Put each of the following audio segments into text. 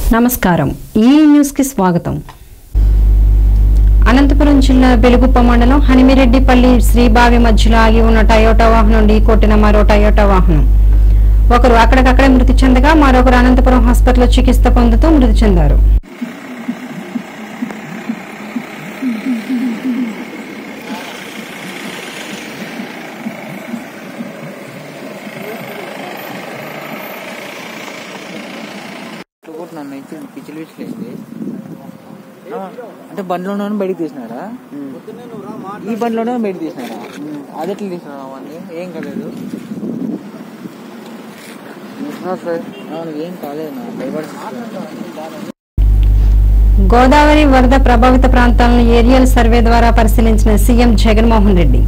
నమస్కారం ఈ న్యూస్కి స్వాగతం అనంతపురం జిల్లా బెలుగుప్ప మండలం హనిమిరెడ్డిపల్లి శ్రీబావి మధ్యలో ఆగి ఉన్న టయోటా వాహనం ఢీకొట్టిన మరో టయోటా వాహనం ఒకరు అక్కడికక్కడే మృతి చెందగా మరొకరు అనంతపురం హాస్పిటల్లో చికిత్స పొందుతూ మృతి చెందారు కూడా నన్ను ఇచ్చి పిచ్చిలు పిచ్చిలేసింది అంటే బండిలోనే బయటికి తీసినారా ఈ బండిలోనే బయటికి తీసినారా అది ఎట్లా తీసినారా అవన్నీ ఏం కాలేదు అవును ఏం కాలేదు నా భయపడి గోదావరి వరద ప్రభావిత ప్రాంతాలను ఏరియల్ సర్వే ద్వారా పరిశీలించిన సీఎం జగన్మోహన్ రెడ్డి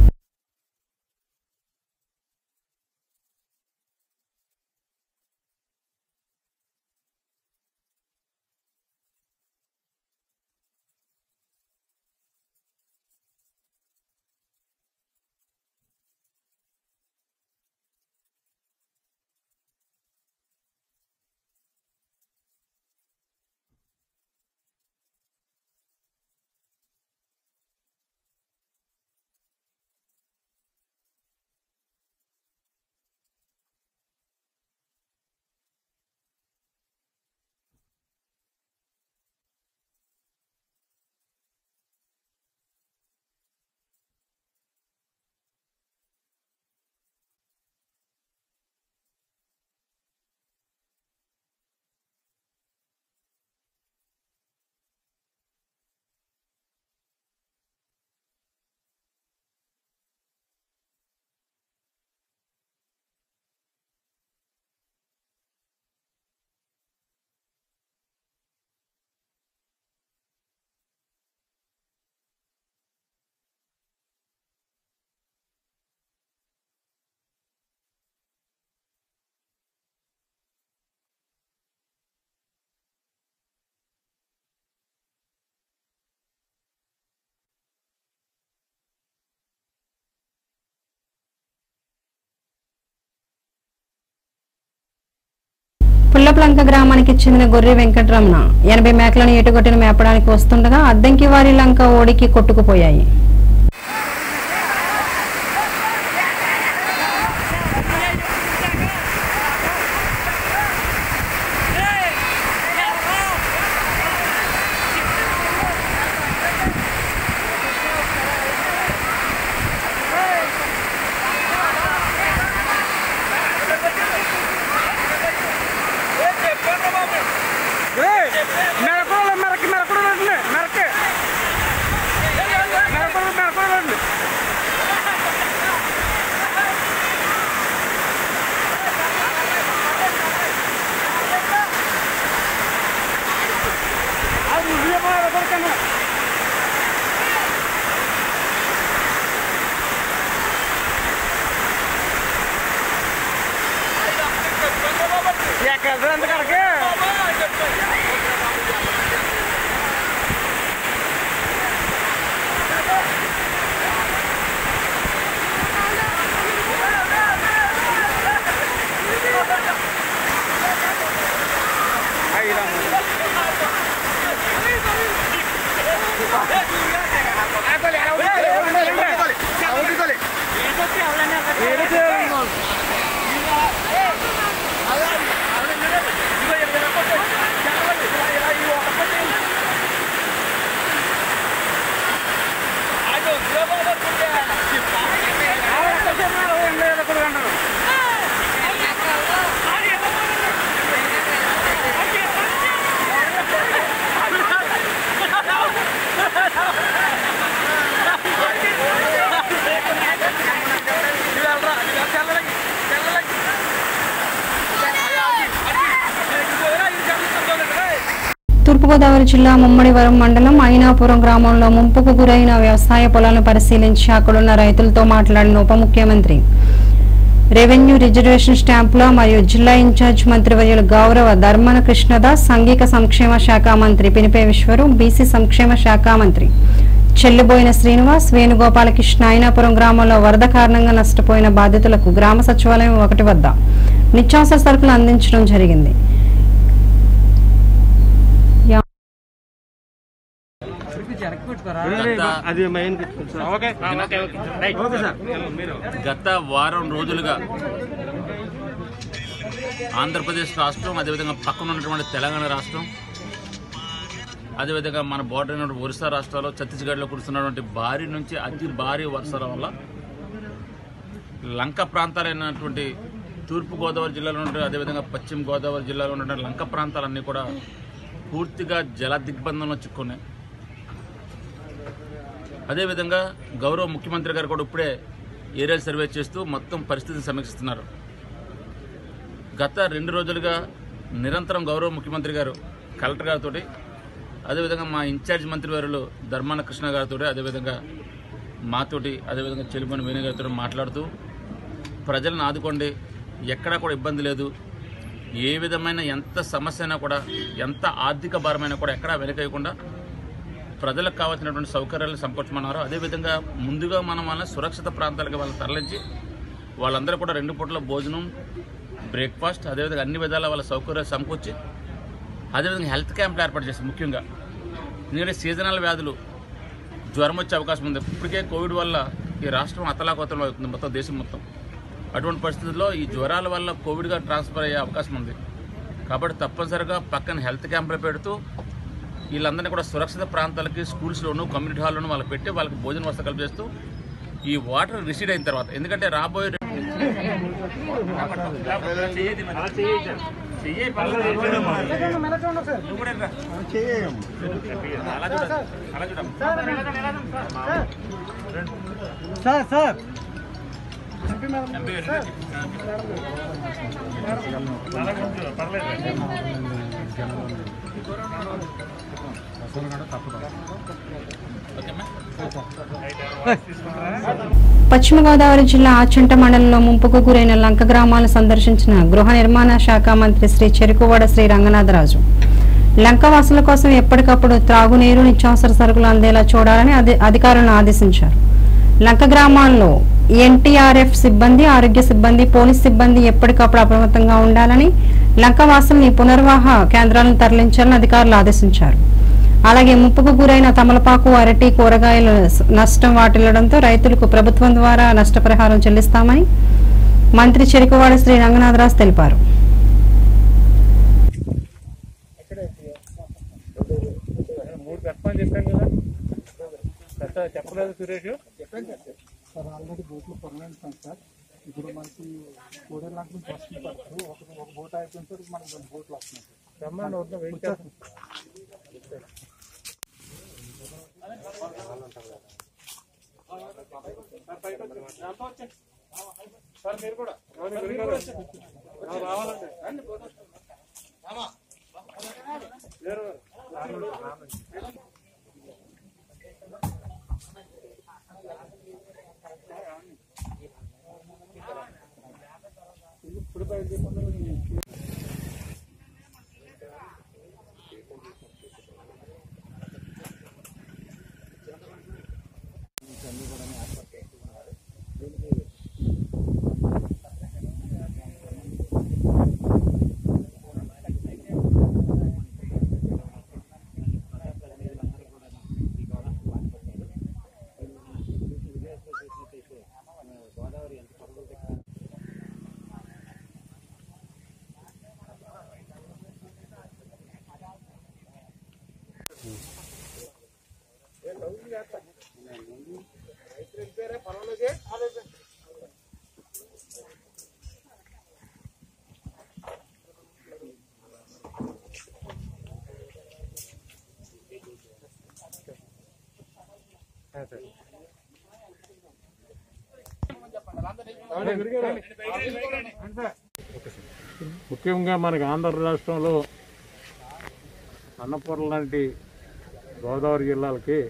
పుల్లప్లంక గ్రామానికి చెందిన గొర్రె వెంకటరమణ ఎనభై మేకలను ఎటుగొట్టిన మేపడానికి వస్తుండగా అద్దంకి వారి లంక ఓడికి కొట్టుకుపోయాయి మెరకలు మెరక మెరకలు రండి మెరకే మెరకలు మెరకలు రండి అది ఉదయం ఎవరికైనా ఎక్కడ ఎంత కరకే తూర్పుగోదావరి జిల్లా ముమ్మడివరం మండలం అయినాపురం గ్రామంలో ముంపుకు గురైన వ్యవసాయ పొలాలను పరిశీలించి అక్కడున్న రైతులతో మాట్లాడిన ఉప ముఖ్యమంత్రి రెవెన్యూ రిజర్వేషన్ స్టాంపుల మరియు జిల్లా ఇన్ఛార్జ్ మంత్రివర్యులు గౌరవ ధర్మన కృష్ణదాస్ సంఘిక సంక్షేమ శాఖ మంత్రి పినిపే విశ్వరు బీసీ సంక్షేమ శాఖ మంత్రి చెల్లిబోయిన శ్రీనివాస్ వేణుగోపాలకృష్ణ అయినాపురం గ్రామంలో వరద కారణంగా నష్టపోయిన బాధితులకు గ్రామ సచివాలయం ఒకటి వద్ద నిత్యావసర సరుకులు అందించడం జరిగింది అది main okay okay okay sir గత వారం రోజులుగా ఆంధ్రప్రదేశ్ రాష్ట్రం అదేవిధంగా పక్కన ఉన్నటువంటి తెలంగాణ రాష్ట్రం అదేవిధంగా మన బోర్డర్ అయినటువంటి ఒరిస్సా రాష్ట్రాల్లో ఛత్తీస్గఢ్లో కురుస్తున్నటువంటి భారీ నుంచి అతి భారీ వర్షాల వల్ల లంక ప్రాంతాలైనటువంటి తూర్పు గోదావరి జిల్లాలో ఉండే అదేవిధంగా పశ్చిమ గోదావరి జిల్లాలో ఉన్నటువంటి లంక ప్రాంతాలన్నీ కూడా పూర్తిగా జల దిగ్బంధంలో చిక్కున్నాయి అదేవిధంగా గౌరవ ముఖ్యమంత్రి గారు కూడా ఇప్పుడే ఏరియల్ సర్వే చేస్తూ మొత్తం పరిస్థితిని సమీక్షిస్తున్నారు గత రెండు రోజులుగా నిరంతరం గౌరవ ముఖ్యమంత్రి గారు కలెక్టర్ గారితో అదేవిధంగా మా ఇన్ఛార్జ్ మంత్రివర్యులు ధర్మాన కృష్ణ గారితో అదేవిధంగా మాతోటి అదేవిధంగా చెలిమని వేణు గారితో మాట్లాడుతూ ప్రజలను ఆదుకోండి ఎక్కడా కూడా ఇబ్బంది లేదు ఏ విధమైన ఎంత సమస్య అయినా కూడా ఎంత ఆర్థిక భారమైనా కూడా ఎక్కడా వెనకేయకుండా ప్రజలకు కావాల్సినటువంటి సౌకర్యాలను సమకూర్చమన్నారు అదేవిధంగా ముందుగా మనం వాళ్ళ సురక్షిత ప్రాంతాలకు వాళ్ళని తరలించి వాళ్ళందరూ కూడా రెండు పూట్ల భోజనం బ్రేక్ఫాస్ట్ అదేవిధంగా అన్ని విధాల వాళ్ళ సౌకర్యాలు సమకూర్చి అదేవిధంగా హెల్త్ క్యాంపులు ఏర్పాటు చేస్తాం ముఖ్యంగా ఎందుకంటే సీజనల్ వ్యాధులు జ్వరం వచ్చే అవకాశం ఉంది ఇప్పటికే కోవిడ్ వల్ల ఈ రాష్ట్రం అతలాకుతలం అవుతుంది మొత్తం దేశం మొత్తం అటువంటి పరిస్థితుల్లో ఈ జ్వరాల వల్ల కోవిడ్గా ట్రాన్స్ఫర్ అయ్యే అవకాశం ఉంది కాబట్టి తప్పనిసరిగా పక్కన హెల్త్ క్యాంపులు పెడుతూ వీళ్ళందరినీ కూడా సురక్షిత ప్రాంతాలకి స్కూల్స్లోను కమ్యూనిటీ హాల్లోనూ వాళ్ళకి పెట్టి వాళ్ళకి భోజన వసతి కల్పిస్తూ ఈ వాటర్ రిసీడ్ అయిన తర్వాత ఎందుకంటే రాబోయే సార్ సార్ పశ్చిమ గోదావరి జిల్లా ఆచంట మండలంలో ముంపుకు గురైన లంక గ్రామాలను సందర్శించిన గృహ నిర్మాణ శాఖ మంత్రి శ్రీ చెరుకువాడ శ్రీ రంగనాథరాజు లంక వాసుల కోసం ఎప్పటికప్పుడు త్రాగునీరు నిత్యావసర సరుకులు అందేలా చూడాలని అధి- అధికారులను ఆదేశించారు లంక గ్రామాల్లో ఎన్టీఆర్ఎఫ్ సిబ్బంది ఆరోగ్య సిబ్బంది పోలీస్ సిబ్బంది ఎప్పటికప్పుడు అప్రమత్తంగా ఉండాలని లంక వాసుల్ని పునర్వాహ కేంద్రాలను తరలించాలని అధికారులు ఆదేశించారు అలాగే ముప్పుకు గురైన తమలపాకు అరటి కూరగాయల స- నష్టం వాటిల్లడంతో రైతులకు ప్రభుత్వం ద్వారా నష్టపరిహారం చెల్లిస్తామని మంత్రి చెరుకువాడ శ్రీ రంగనాథరాజు తెలిపారు మూడు పెట్టమని చెప్పాను కదా పెట్ట- చెప్పలేదు సురేష్ సార్ ఆల్రెడీ బోట్లు పొరలేస్తాం సార్ ఇప్పుడు మనకి కోడే లాంటి నుంచి వస్తుంది పడతారు ఒక ఒక బోట్ అయిపోయిన తర్వాత మనకి రెండు బోట్లు వస్తున్నాయి సార్ రమ్మని వద్దాం వెయిట్ చేస్తాం ముఖ్యంగా మనకి ఆంధ్ర రాష్ట్రంలో అన్నపూర్ణ లాంటి గోదావరి జిల్లాలకి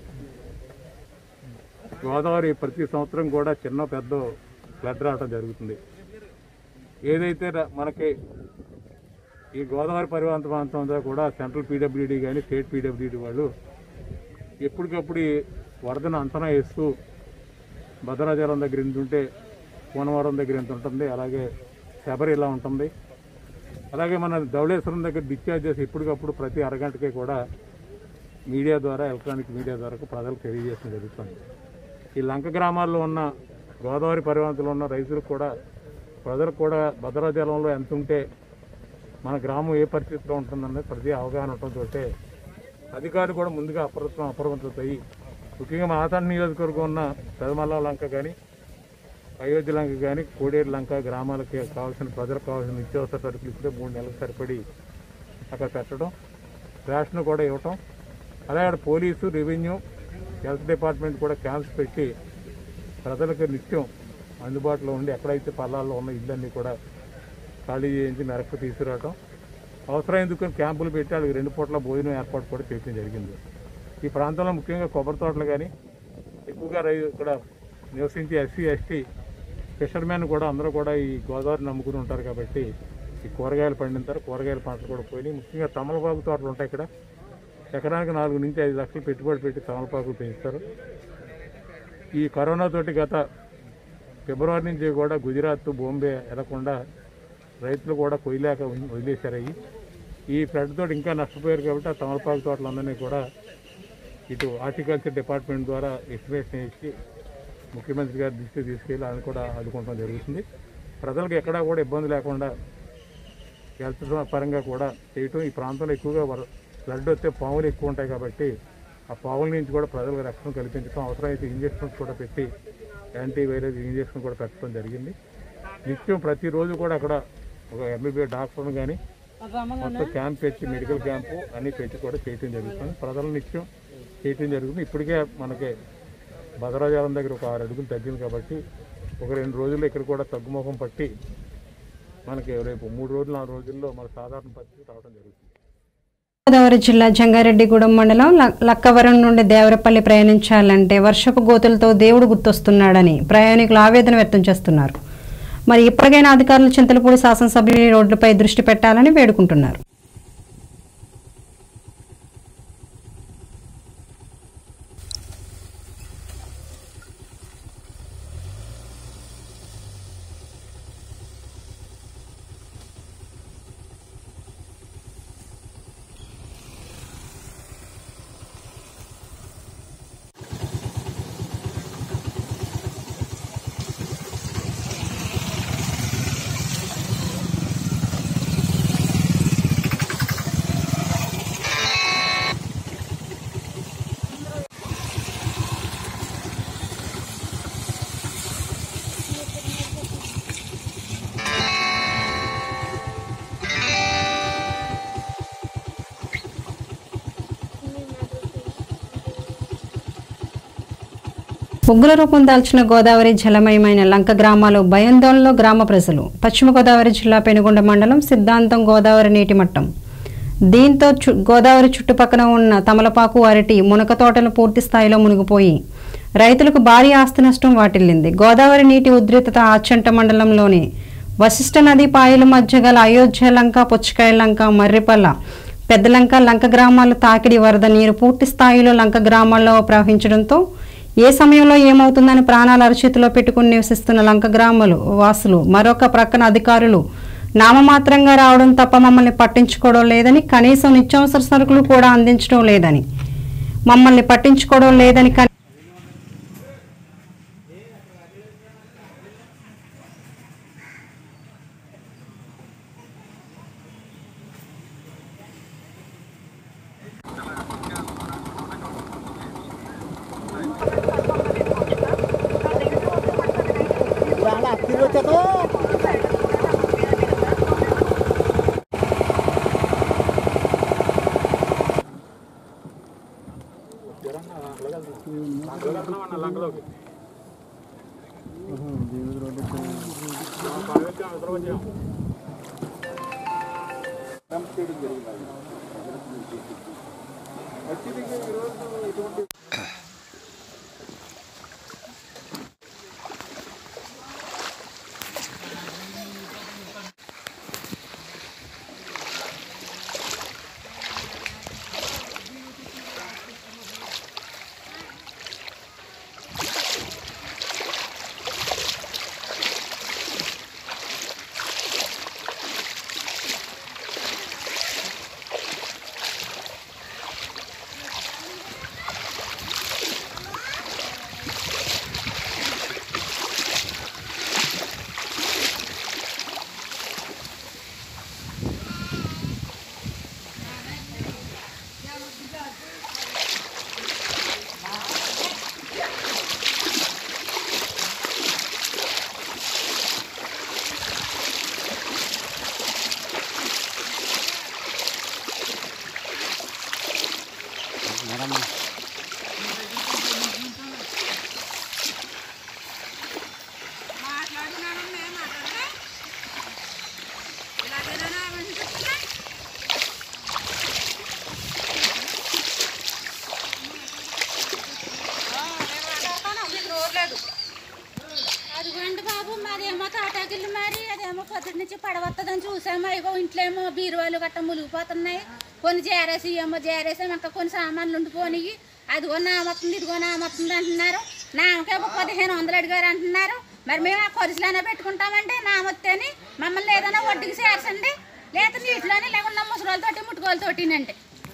గోదావరి ప్రతి సంవత్సరం కూడా చిన్న పెద్ద ఫ్లడ్ రావడం జరుగుతుంది ఏదైతే ర- మనకి ఈ గోదావరి పరివాంత ప్రాంతం అంతా కూడా సెంట్రల్ పీడబ్ల్యూడీ కానీ స్టేట్ పీడబ్ల్యూడీ వాళ్ళు ఎప్పటికప్పుడు ఈ వరదను అంచనా వేస్తూ భద్రాచలం దగ్గర ఇంత ఉంటే కోనవరం దగ్గర ఎంత ఉంటుంది అలాగే శబరి ఇలా ఉంటుంది అలాగే మన ధవళేశ్వరం దగ్గర డిశ్చార్జ్ చేసి ఎప్పటికప్పుడు ప్రతి అరగంటకి కూడా మీడియా ద్వారా ఎలక్ట్రానిక్ మీడియా ద్వారా ప్రజలకు తెలియజేయడం జరుగుతుంది ఈ లంక గ్రామాల్లో ఉన్న గోదావరి పరివాంతలో ఉన్న రైతులకు కూడా ప్రజలకు కూడా భద్రాచలంలో ఎంత ఉంటే మన గ్రామం ఏ పరిస్థితిలో ఉంటుందనేది ప్రతి అవగాహన ఉండటంతో అధికారులు కూడా ముందుగా అప్రమత్తం అప్రమత్తత అయ్యి ముఖ్యంగా మాతాడు నియోజకవర్గం ఉన్న పెదమల్ల లంక కానీ అయోధ్య లంక కానీ కోడేరు లంక గ్రామాలకి కావాల్సిన ప్రజలకు కావాల్సిన నిత్యావసర సరుకులు ఇప్పుడే మూడు నెలలకు సరిపడి అక్కడ పెట్టడం రేషన్ కూడా ఇవ్వటం అలాగే అక్కడ పోలీసు రెవెన్యూ హెల్త్ డిపార్ట్మెంట్ కూడా క్యాంప్స్ పెట్టి ప్రజలకు నిత్యం అందుబాటులో ఉండి ఎక్కడైతే పల్లాల్లో ఉన్న ఇళ్ళన్నీ కూడా ఖాళీ చేయించి మెరకు తీసుకురావటం అవసరం ఎందుకు క్యాంపులు పెట్టి వాళ్ళకి రెండు పూట్ల భోజనం ఏర్పాటు కూడా చేయడం జరిగింది ఈ ప్రాంతంలో ముఖ్యంగా కొబ్బరి తోటలు కానీ ఎక్కువగా రై ఇక్కడ నివసించే ఎస్సీ ఎస్టీ ఫిషర్మెన్ కూడా అందరూ కూడా ఈ గోదావరి నమ్ముకుని ఉంటారు కాబట్టి ఈ కూరగాయలు పండింటారు కూరగాయల పంటలు కూడా పోయినాయి ముఖ్యంగా తమలపాకు తోటలు ఉంటాయి ఇక్కడ ఎకరానికి నాలుగు నుంచి ఐదు లక్షలు పెట్టుబడి పెట్టి తమలపాకులు పెంచుతారు ఈ కరోనా తోటి గత ఫిబ్రవరి నుంచి కూడా గుజరాత్ బాంబే వెళ్లకుండా రైతులు కూడా కొయ్యలేక ఉం- వదిలేశారు అవి ఈ ఫ్లడ్ తోటి ఇంకా నష్టపోయారు కాబట్టి ఆ తమలపాకు తోటలందరినీ కూడా ఇటు హార్టికల్చర్ డిపార్ట్మెంట్ ద్వారా ఎస్టిమేషన్ ఇచ్చి ముఖ్యమంత్రి గారి దృష్టికి తీసుకెళ్ళి ఆయన కూడా ఆదుకోవడం జరుగుతుంది ప్రజలకు ఎక్కడా కూడా ఇబ్బంది లేకుండా హెల్త్ పరంగా కూడా చేయటం ఈ ప్రాంతంలో ఎక్కువగా వర- ఫ్లడ్ వస్తే పాములు ఎక్కువ ఉంటాయి కాబట్టి ఆ పాముల నుంచి కూడా ప్రజలకు రక్షణ కల్పించడం అవసరమైతే ఇంజక్షన్స్ కూడా పెట్టి యాంటీ వైరస్ ఇంజక్షన్ కూడా పెట్టడం జరిగింది నిత్యం ప్రతిరోజు కూడా అక్కడ ఒక ఎంబీబీఎస్ డాక్టర్ని కానీ మొత్తం క్యాంప్ పెట్టి మెడికల్ క్యాంపు అన్ని పెట్టి కూడా చేయటం జరుగుతుంది ప్రజలు నిత్యం చేయటం జరుగుతుంది ఇప్పటికే మనకి భద్రాచలం దగ్గర ఒక ఆరు అడుగులు తగ్గింది కాబట్టి ఒక రెండు రోజుల్లో ఇక్కడ కూడా తగ్గుముఖం పట్టి మనకి రేపు మూడు రోజులు నాలుగు రోజుల్లో మన సాధారణ పరిస్థితి రావడం జరుగుతుంది గోదావరి జిల్లా జంగారెడ్డిగూడెం మండలం ల- లక్కవరం నుండి దేవరపల్లి ప్రయాణించాలంటే వర్షపు గోతులతో దేవుడు గుర్తొస్తున్నాడని ప్రయాణికులు ఆవేదన వ్యక్తం చేస్తున్నారు మరి ఇప్పటికైనా అధికారులు చింతలపూడి శాసనసభ్యులు ఈ రోడ్లపై దృష్టి పెట్టాలని వేడుకుంటున్నారు ఉగ్ర రూపం దాల్చిన గోదావరి జలమయమైన లంక గ్రామాలు భయాందోళనలో గ్రామ ప్రజలు పశ్చిమ గోదావరి జిల్లా పెనుగొండ మండలం సిద్ధాంతం గోదావరి నీటి మట్టం దీంతో చు గోదావరి చుట్టుపక్కల ఉన్న తమలపాకు అరటి మునక తోటలు పూర్తి స్థాయిలో మునిగిపోయి రైతులకు భారీ ఆస్తి నష్టం వాటిల్లింది గోదావరి నీటి ఉధృతత ఆచంట మండలంలోని వశిష్ఠ నది పాయల మధ్య గల అయోధ్య లంక పుచ్చకాయ లంక మర్రిపల్ల పెద్దలంక లంక గ్రామాల తాకిడి వరద నీరు పూర్తి స్థాయిలో లంక గ్రామాల్లో ప్రవహించడంతో ఏ సమయంలో ఏమవుతుందని ప్రాణాల అరచేతిలో పెట్టుకుని నివసిస్తున్న లంక గ్రామాలు వాసులు మరొక ప్రక్కన అధికారులు నామమాత్రంగా రావడం తప్ప మమ్మల్ని పట్టించుకోవడం లేదని కనీసం నిత్యావసర సరుకులు కూడా అందించడం లేదని మమ్మల్ని పట్టించుకోవడం లేదని కని- రోజులు మరి అదేమో పొద్దుటి నుంచి పడవస్తుందని చూసాము ఇగో ఇంట్లో ఏమో బీరువాలు గట్ట మునిగిపోతున్నాయి కొన్ని చేరేసి ఏమో చేరేసి ఇంకా కొన్ని సామాన్లు ఉండిపోయి అదిగో నామొస్తుంది ఇదిగో నామొస్తుంది అంటున్నారు నామకేమో పదిహేను వందలు అడిగారు అంటున్నారు మరి మేము ఆ పరిస్థితిలోనే పెట్టుకుంటామండి నామొత్తేని మమ్మల్ని ఏదైనా వడ్డీకి చేర్చండి లేదా నీటిలోనే లేకుండా ముసలితోటి ముట్టుకోలతోటినండి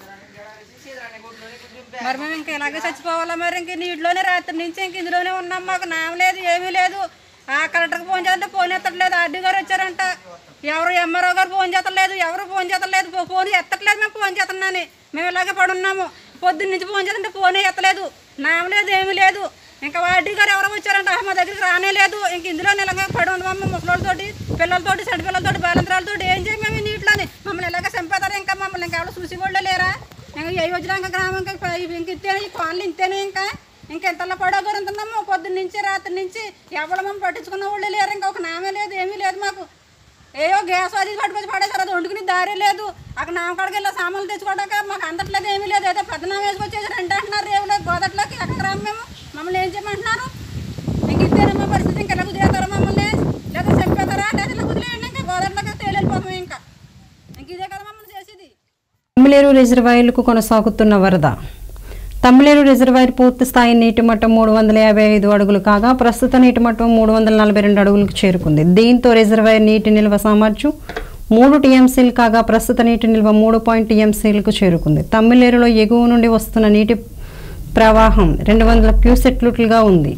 మరి మేము ఇంక ఇలాగే చచ్చిపోవాలా మరి ఇంక నీటిలోనే రాత్రి నుంచి ఇంక ఇందులోనే ఉన్నాం మాకు నామ లేదు ఏమీ లేదు ఆ కలెక్టర్కి ఫోన్ చేస్తుంటే ఫోన్ ఎత్తట్లేదు ఆర్డీ గారు వచ్చారంట ఎవరు ఎంఆర్ఓ గారు ఫోన్ చేతలేదు ఎవరు ఫోన్ చేతలేదు ఫో- ఫోన్ ఎత్తట్లేదు మేము ఫోన్ చేస్తున్నాను మేము ఇలాగే పడున్నాము పొద్దున్న నుంచి ఫోన్ చేస్తుంటే ఫోనే ఎత్తలేదు నామ లేదు ఏమీ లేదు ఇంకా ఆర్డీ గారు ఎవరో వచ్చారంట మా దగ్గరికి రానే లేదు ఇంక ఇందులో ఇలాగే పడి ఉన్నాము ముసలోళ్ళతోటి పిల్లలతోటి చెడు పిల్లలతోటి బాలంతరాలతోటి ఏం చేయం మేము ఈ నీటిలోని మమ్మల్ని ఇలాగే చంపేతారు ఇంకా మమ్మల్ని ఇంకా ఎవరు చూసి వాళ్ళు లేరా ఇంకా ఏ వచ్చినా ఇంకా గ్రామం ఇంకా ప- ఇంక ఇంతేనే ఈ కాలనీ ఇంతేనే ఇంకా ఇంకా ఇంతలో పడగొరుతున్నాము పొద్దున్న నుంచి రాత్రి నుంచి ఎవరు మేము పట్టించుకున్న వాళ్ళు లేరు ఇంకా ఒక నామే లేదు ఏమీ లేదు మాకు ఏయో గ్యాస్ అది పట్టుకొచ్చి పడేసారు అది వండుకుని దారి లేదు అక్కడ నామకాడికి వెళ్ళి సామాన్లు తెచ్చుకోవడానికి మాకు అందట్లేదు ఏమీ లేదు ఏదో పెద్ద నామ వేసుకొచ్చేసి రెండు అంటున్నారు రేవులో గోదట్లోకి ఎక్కడ రాము మేము మమ్మల్ని ఏం చేయమంటున్నారు ఇంక ఇంతేనమ్మా పరిస్థితి ఇంకా ఇలా కుదిరేస్తారా మమ్మల్ని లేదా చంపేస్తారా లేదా ఇలా కుదిరేయండి ఇంకా గోదట్లోకి తేలిపోతాం ఇంకా ఇంక ఇదే కదా మమ్మల్ని చేసేది తమ్మిలేరు రిజర్వాయర్లకు కొనసాగుతున్న వరద తమ్మిలేరు రిజర్వాయర్ పూర్తి స్థాయి నీటి మట్టం మూడు వందల యాభై ఐదు అడుగులు కాగా ప్రస్తుత నీటి మట్టం మూడు వందల నలభై రెండు అడుగులకు చేరుకుంది దీంతో రిజర్వాయర్ నీటి నిల్వ సామర్థ్యం మూడు టీఎంసీలు కాగా ప్రస్తుత నీటి నిల్వ మూడు పాయింట్ టీఎంసీలకు చేరుకుంది తమ్మిలేరులో ఎగువ నుండి వస్తున్న నీటి ప్రవాహం రెండు వందల క్యూసెట్లుగా ఉంది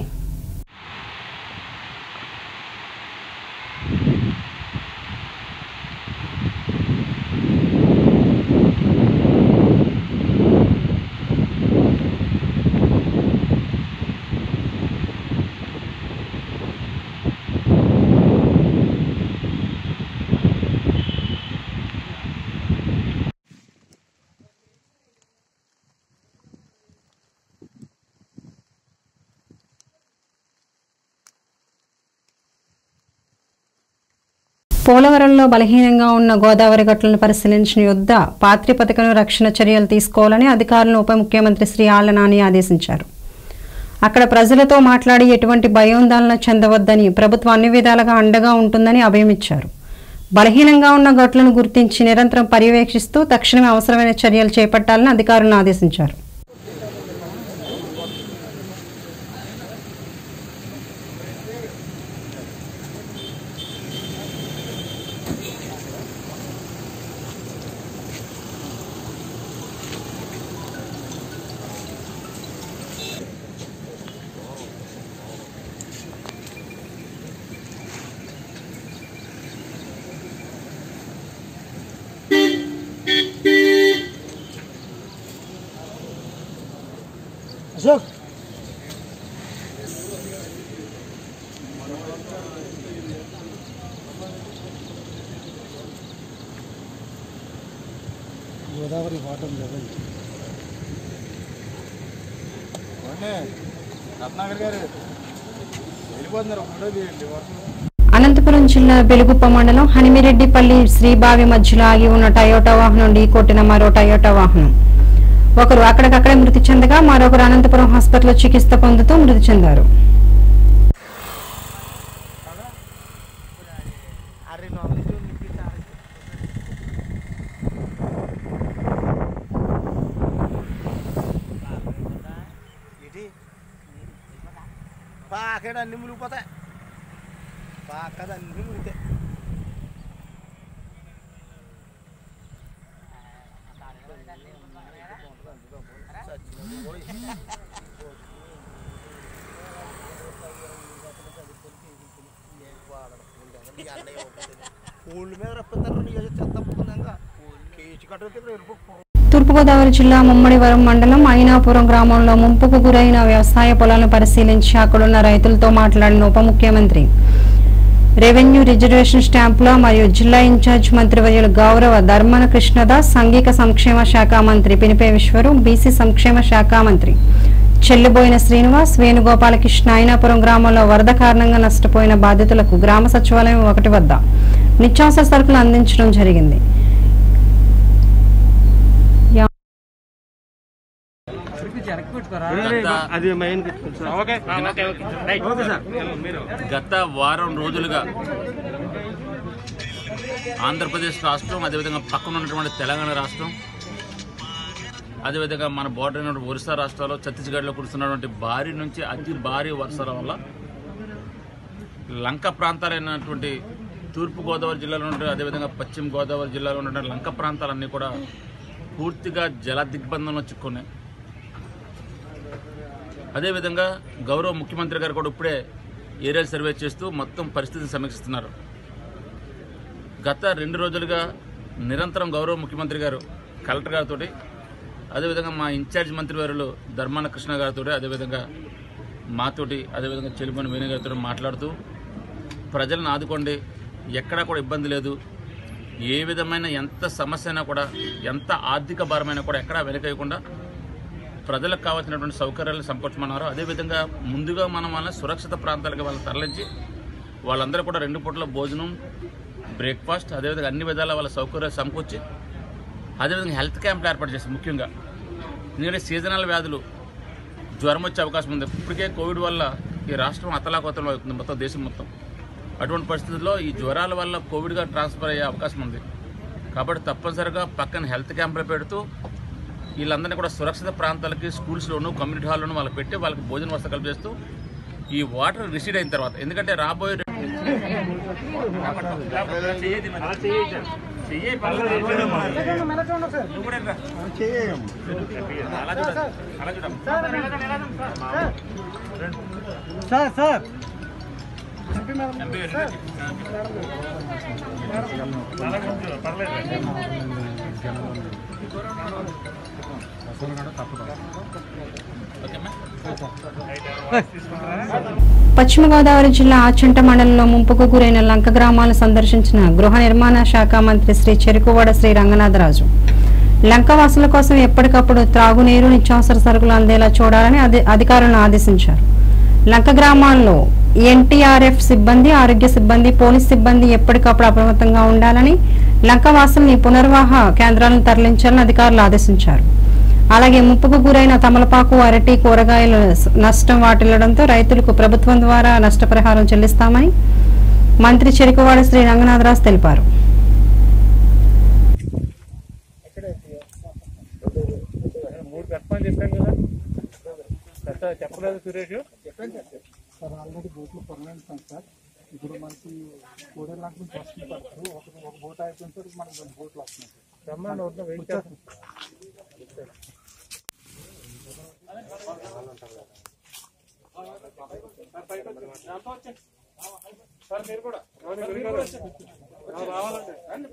పోలవరంలో బలహీనంగా ఉన్న గోదావరి గట్లను పరిశీలించిన యుద్ధ పాత్రిపతికను రక్షణ చర్యలు తీసుకోవాలని అధికారులను ఉప ముఖ్యమంత్రి శ్రీ ఆళ్ల నాని ఆదేశించారు అక్కడ ప్రజలతో మాట్లాడి ఎటువంటి భయోందోళన చెందవద్దని ప్రభుత్వం అన్ని విధాలుగా అండగా ఉంటుందని అభయమిచ్చారు బలహీనంగా ఉన్న గట్లను గుర్తించి నిరంతరం పర్యవేక్షిస్తూ తక్షణమే అవసరమైన చర్యలు చేపట్టాలని అధికారులను ఆదేశించారు గోదావరి వాటర్ లెవెల్ రత్నాకర్ గారు వెళ్ళిపోతున్నారు ఫోటో తీయండి వర్షం అనంతపురం జిల్లా వెలుగుప్ప మండలం హనిమిరెడ్డిపల్లి శ్రీబావి మధ్యలో ఆగి ఉన్న టయోటా వాహనం ఢీకొట్టిన మరో టయోటా వాహనం ఒకరు అక్కడికక్కడే మృతి చెందగా మరొకరు అనంతపురం హాస్పిటల్లో చికిత్స పొందుతూ మృతి చెందారు పాకేడు అన్ని మునిగిపోతాయి పాకది అన్ని మునిగితాయి ఊళ్ళ మీద రప్పిస్తారు నీ చెత్త పుకుందంగా కేజీ కట్టు ఎరుపు తూర్పుగోదావరి జిల్లా ముమ్మడివరం మండలం అయినాపురం గ్రామంలో ముంపుకు గురైన వ్యవసాయ పొలాలను పరిశీలించి అక్కడున్న రైతులతో మాట్లాడిన ఉప ముఖ్యమంత్రి రెవెన్యూ రిజర్వేషన్ స్టాంపుల మరియు జిల్లా ఇన్ఛార్జ్ మంత్రివర్యులు గౌరవ ధర్మన కృష్ణదాస్ సంఘిక సంక్షేమ శాఖ మంత్రి పినిపే విశ్వరు బీసీ సంక్షేమ శాఖ మంత్రి చెల్లిబోయిన శ్రీనివాస్ వేణుగోపాలకృష్ణ అయినాపురం గ్రామంలో వరద కారణంగా నష్టపోయిన బాధితులకు గ్రామ సచివాలయం ఒకటి వద్ద నిత్యావసర సరుకులు అందించడం జరిగింది గత అది మెయిన్ ఓకే ఓకే సార్ గత వారం రోజులుగా ఆంధ్రప్రదేశ్ రాష్ట్రం అదేవిధంగా పక్కన ఉన్నటువంటి తెలంగాణ రాష్ట్రం అదేవిధంగా మన బోర్డర్ అయినటువంటి ఒరిస్సా రాష్ట్రాల్లో ఛత్తీస్గఢ్లో కురుస్తున్నటువంటి భారీ నుంచి అతి భారీ వర్షాల వల్ల లంక ప్రాంతాలైనటువంటి తూర్పు గోదావరి జిల్లాలో ఉన్నటువంటి అదేవిధంగా పశ్చిమ గోదావరి జిల్లాలో ఉన్నటువంటి లంక ప్రాంతాలన్నీ కూడా పూర్తిగా జల దిగ్బంధంలో చిక్కున్నాయి అదేవిధంగా గౌరవ ముఖ్యమంత్రి గారు కూడా ఇప్పుడే ఏరియల్ సర్వే చేస్తూ మొత్తం పరిస్థితిని సమీక్షిస్తున్నారు గత రెండు రోజులుగా నిరంతరం గౌరవ ముఖ్యమంత్రి గారు కలెక్టర్ గారితో అదేవిధంగా మా ఇన్ఛార్జ్ మంత్రివర్యులు ధర్మాన కృష్ణ గారితో అదేవిధంగా మాతోటి అదేవిధంగా చెలిమని వేణు గారితో మాట్లాడుతూ ప్రజలను ఆదుకోండి ఎక్కడా కూడా ఇబ్బంది లేదు ఏ విధమైన ఎంత సమస్య అయినా కూడా ఎంత ఆర్థిక భారమైనా కూడా ఎక్కడా వెనకేయకుండా ప్రజలకు కావాల్సినటువంటి సౌకర్యాలు సమకూర్చమన్నారు అదేవిధంగా ముందుగా మనం వాళ్ళని సురక్షిత ప్రాంతాలకు వాళ్ళని తరలించి వాళ్ళందరూ కూడా రెండు పూట్ల భోజనం బ్రేక్ఫాస్ట్ అదేవిధంగా అన్ని విధాల వాళ్ళ సౌకర్యాలు సమకూర్చి అదేవిధంగా హెల్త్ క్యాంపులు ఏర్పాటు చేస్తాం ముఖ్యంగా ఎందుకంటే సీజనల్ వ్యాధులు జ్వరం వచ్చే అవకాశం ఉంది ఇప్పటికే కోవిడ్ వల్ల ఈ రాష్ట్రం అతలాకుతలం అవుతుంది మొత్తం దేశం మొత్తం అటువంటి పరిస్థితుల్లో ఈ జ్వరాల వల్ల కోవిడ్గా ట్రాన్స్ఫర్ అయ్యే అవకాశం ఉంది కాబట్టి తప్పనిసరిగా పక్కన హెల్త్ క్యాంపులు పెడుతూ వీళ్ళందరినీ కూడా సురక్షిత ప్రాంతాలకి స్కూల్స్లోను కమ్యూనిటీ హాల్లోనూ వాళ్ళకి పెట్టి వాళ్ళకి భోజన వసతి కల్పిస్తూ ఈ వాటర్ రిసీడ్ అయిన తర్వాత ఎందుకంటే రాబోయే సార్ సార్ పశ్చిమ గోదావరి జిల్లా ఆచంట మండలంలో ముంపుకు గురైన లంక గ్రామాలను సందర్శించిన గృహ నిర్మాణ శాఖ మంత్రి శ్రీ చెరుకువాడ శ్రీ రంగనాథరాజు లంక వాసుల కోసం ఎప్పటికప్పుడు త్రాగునీరు నిత్యావసర సరుకులు అందేలా చూడాలని అధి- అధికారులను ఆదేశించారు లంక గ్రామాల్లో ఎన్టీఆర్ఎఫ్ సిబ్బంది ఆరోగ్య సిబ్బంది పోలీస్ సిబ్బంది ఎప్పటికప్పుడు అప్రమత్తంగా ఉండాలని లంక వాసుల్ని పునర్వాహ కేంద్రాలను తరలించాలని అధికారులు ఆదేశించారు అలాగే ముప్పుకు గురైన తమలపాకు అరటి కూరగాయల స- నష్టం వాటిల్లడంతో రైతులకు ప్రభుత్వం ద్వారా నష్టపరిహారం చెల్లిస్తామని మంత్రి చెరుకువాడ శ్రీ రంగనాథరాజు తెలిపారు మూడు పెట్టమని చెప్పాను కదా పెట్ట- చెప్పలేదు సురేష్ సార్ ఆల్రెడీ బోట్లు పర్మనెంట్ సార్ ఇప్పుడు మనకి కోడేళ్ళ నుంచి వస్తుంది పడతారు ఒక ఒక బోట్ అయిపోయిన సార్ మనకి రెండు బోట్లు వస్తున్నాయి సార్ రమ్మని వద్దాం వెయిట్ చేస్తాం సార్ మీరు కూడా రావాలండి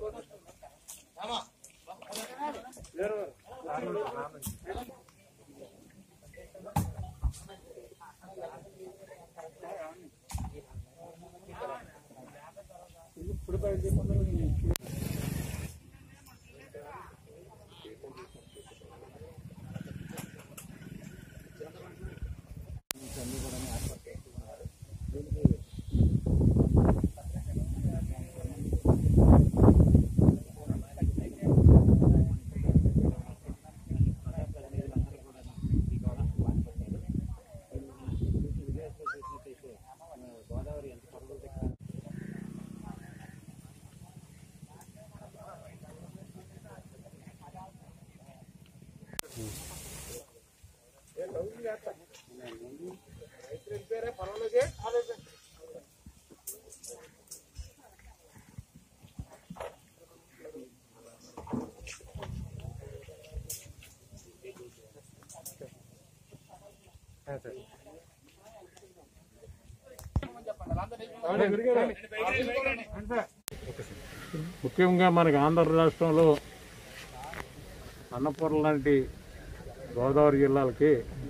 ముఖ్యంగా మనకి ఆంధ్ర రాష్ట్రంలో అన్నపూర్ణ లాంటి గోదావరి జిల్లాలకి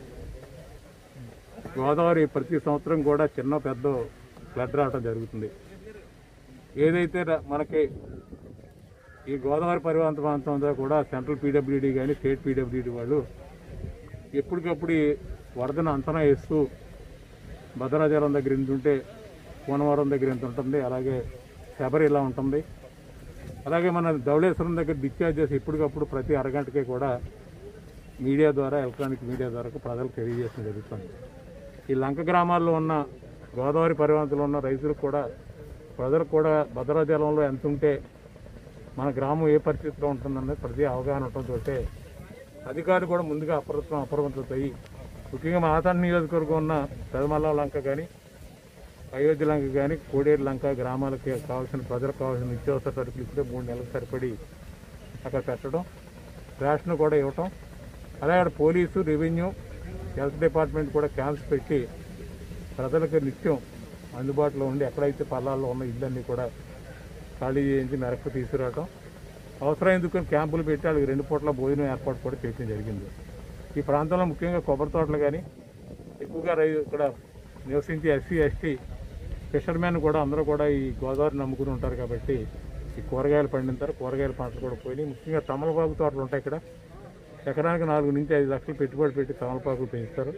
గోదావరి ప్రతి సంవత్సరం కూడా చిన్న పెద్ద ఫ్లడ్ రావడం జరుగుతుంది ఏదైతే ర- మనకి ఈ గోదావరి పరివాంత ప్రాంతం అంతా కూడా సెంట్రల్ పీడబ్ల్యూడీ కానీ స్టేట్ పీడబ్ల్యూడీ వాళ్ళు ఎప్పటికప్పుడు ఈ వరదను అంచనా వేస్తూ భద్రాచలం దగ్గర ఇంత ఉంటే కోనవరం దగ్గర ఎంత ఉంటుంది అలాగే శబరి ఇలా ఉంటుంది అలాగే మన ధవళేశ్వరం దగ్గర డిశ్చార్జ్ చేసి ఎప్పటికప్పుడు ప్రతి అరగంటకి కూడా మీడియా ద్వారా ఎలక్ట్రానిక్ మీడియా ద్వారా ప్రజలకు తెలియజేయడం జరుగుతుంది ఈ లంక గ్రామాల్లో ఉన్న గోదావరి పరివాంతలో ఉన్న రైతులకు కూడా ప్రజలకు కూడా భద్రాచలంలో ఎంత ఉంటే మన గ్రామం ఏ పరిస్థితిలో ఉంటుందన్నది ప్రతి అవగాహన ఉండటంతో అధికారులు కూడా ముందుగా అప్రమత్తం అప్రమత్తత అయ్యి ముఖ్యంగా మాతాడు నియోజకవర్గం ఉన్న పెదమల్ల లంక కానీ అయోధ్య లంక కానీ కోడేరు లంక గ్రామాలకి కావాల్సిన ప్రజలకు కావాల్సిన నిత్యావసర సరుకులు ఇప్పుడే మూడు నెలలకు సరిపడి అక్కడ పెట్టడం రేషన్ కూడా ఇవ్వటం అలాగే అక్కడ పోలీసు రెవెన్యూ హెల్త్ డిపార్ట్మెంట్ కూడా క్యాంప్స్ పెట్టి ప్రజలకు నిత్యం అందుబాటులో ఉండి ఎక్కడైతే పల్లాల్లో ఉన్న ఇళ్ళన్నీ కూడా ఖాళీ చేయించి మెరకు తీసుకురావటం అవసరమైనందుకు క్యాంపులు పెట్టి వాళ్ళకి రెండు పూట్ల భోజనం ఏర్పాటు కూడా చేయడం జరిగింది ఈ ప్రాంతంలో ముఖ్యంగా కొబ్బరి తోటలు కానీ ఎక్కువగా రై ఇక్కడ నివసించే ఎస్సీ ఎస్టీ ఫిషర్మెన్ కూడా అందరూ కూడా ఈ గోదావరి నమ్ముకుని ఉంటారు కాబట్టి ఈ కూరగాయలు పండింటారు కూరగాయల పంటలు కూడా పోయినాయి ముఖ్యంగా తమలపాకు తోటలు ఉంటాయి ఇక్కడ ఎకరానికి నాలుగు నుంచి ఐదు లక్షలు పెట్టుబడి పెట్టి తమలపాకులు పెంచుతారు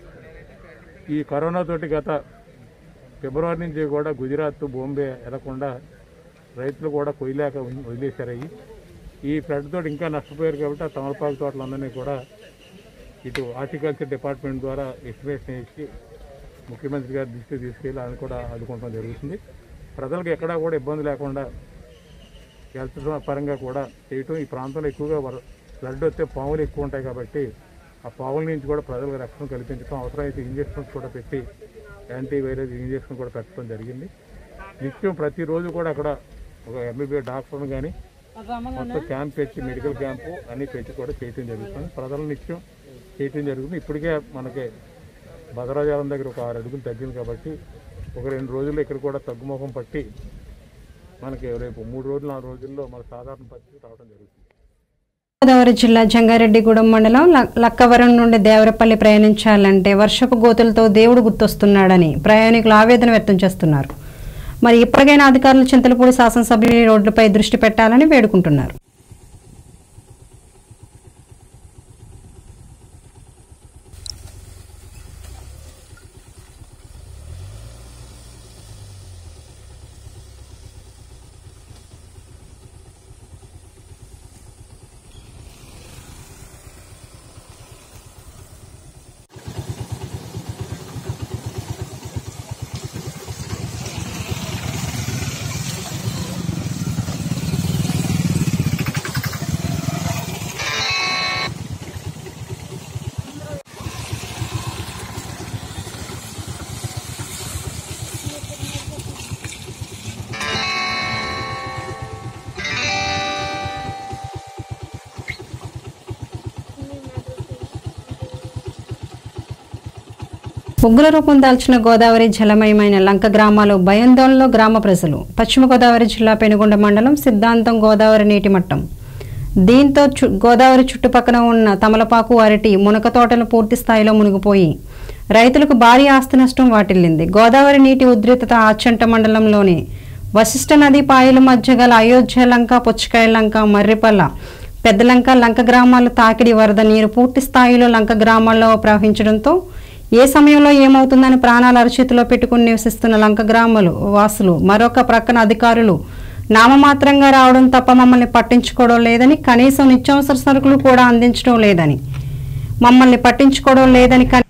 ఈ కరోనా తోటి గత ఫిబ్రవరి నుంచి కూడా గుజరాత్ బాంబే వెళ్లకుండా రైతులు కూడా కొయ్యలేక ఉం- వదిలేశారు అవి ఈ ఫ్లడ్ తోటి ఇంకా నష్టపోయారు కాబట్టి ఆ తమలపాకు తోటలందరినీ కూడా ఇటు హార్టికల్చర్ డిపార్ట్మెంట్ ద్వారా ఎస్టిమేషన్ వేసి ముఖ్యమంత్రి గారి దృష్టికి తీసుకెళ్ళి ఆయన కూడా ఆదుకోవడం జరుగుతుంది ప్రజలకు ఎక్కడా కూడా ఇబ్బంది లేకుండా హెల్త్ పరంగా కూడా చేయటం ఈ ప్రాంతంలో ఎక్కువగా వర ఫ్లడ్ వస్తే పాములు ఎక్కువ ఉంటాయి కాబట్టి ఆ పాముల నుంచి కూడా ప్రజలకు రక్షణ కల్పించడం అవసరమైతే ఇంజక్షన్స్ కూడా పెట్టి యాంటీ వైరస్ ఇంజక్షన్ కూడా పెట్టడం జరిగింది నిత్యం ప్రతిరోజు కూడా అక్కడ ఒక ఎంబీబీఎస్ డాక్టర్ని కానీ మొత్తం క్యాంప్ పెట్టి మెడికల్ క్యాంపు అన్ని పెట్టి కూడా చేయటం జరుగుతుంది ప్రజలు నిత్యం చేయటం జరుగుతుంది ఇప్పటికే మనకి భద్రాచలం దగ్గర ఒక ఆరు అడుగులు తగ్గింది కాబట్టి ఒక రెండు రోజుల్లో ఇక్కడ కూడా తగ్గుముఖం పట్టి మనకి రేపు మూడు రోజులు నాలుగు రోజుల్లో మన సాధారణ పరిస్థితి రావడం జరుగుతుంది గోదావరి జిల్లా జంగారెడ్డిగూడెం మండలం ల- లక్కవరం నుండి దేవరపల్లి ప్రయాణించాలంటే వర్షపు గోతులతో దేవుడు గుర్తొస్తున్నాడని ప్రయాణికులు ఆవేదన వ్యక్తం చేస్తున్నారు మరి ఇప్పటికైనా అధికారులు చింతలపూడి శాసనసభ్యులు ఈ రోడ్లపై దృష్టి పెట్టాలని వేడుకుంటున్నారు ముగ్గుల రూపం దాల్చిన గోదావరి జలమయమైన లంక గ్రామాలు భయాందోళనలో గ్రామ ప్రజలు పశ్చిమ గోదావరి జిల్లా పెనుగొండ మండలం సిద్ధాంతం గోదావరి నీటి మట్టం దీంతో చు- గోదావరి చుట్టుపక్కల ఉన్న తమలపాకు అరటి మునక తోటలు పూర్తి స్థాయిలో మునిగిపోయి రైతులకు భారీ ఆస్తి నష్టం వాటిల్లింది గోదావరి నీటి ఉధృతత ఆచంట మండలంలోని వశిష్ఠ నది పాయల మధ్య గల అయోధ్య లంక పుచ్చకాయ లంక మర్రిపల్ల పెద్దలంక లంక గ్రామాలు తాకిడి వరద నీరు పూర్తి స్థాయిలో లంక గ్రామాల్లో ప్రవహించడంతో ఏ సమయంలో ఏమవుతుందని ప్రాణాలు అరచేతిలో పెట్టుకుని నివసిస్తున్న లంక గ్రామాలు వాసులు మరొక ప్రక్కన అధికారులు నామమాత్రంగా రావడం తప్ప మమ్మల్ని పట్టించుకోవడం లేదని కనీసం నిత్యావసర సరుకులు కూడా అందించడం లేదని మమ్మల్ని పట్టించుకోవడం లేదని కని-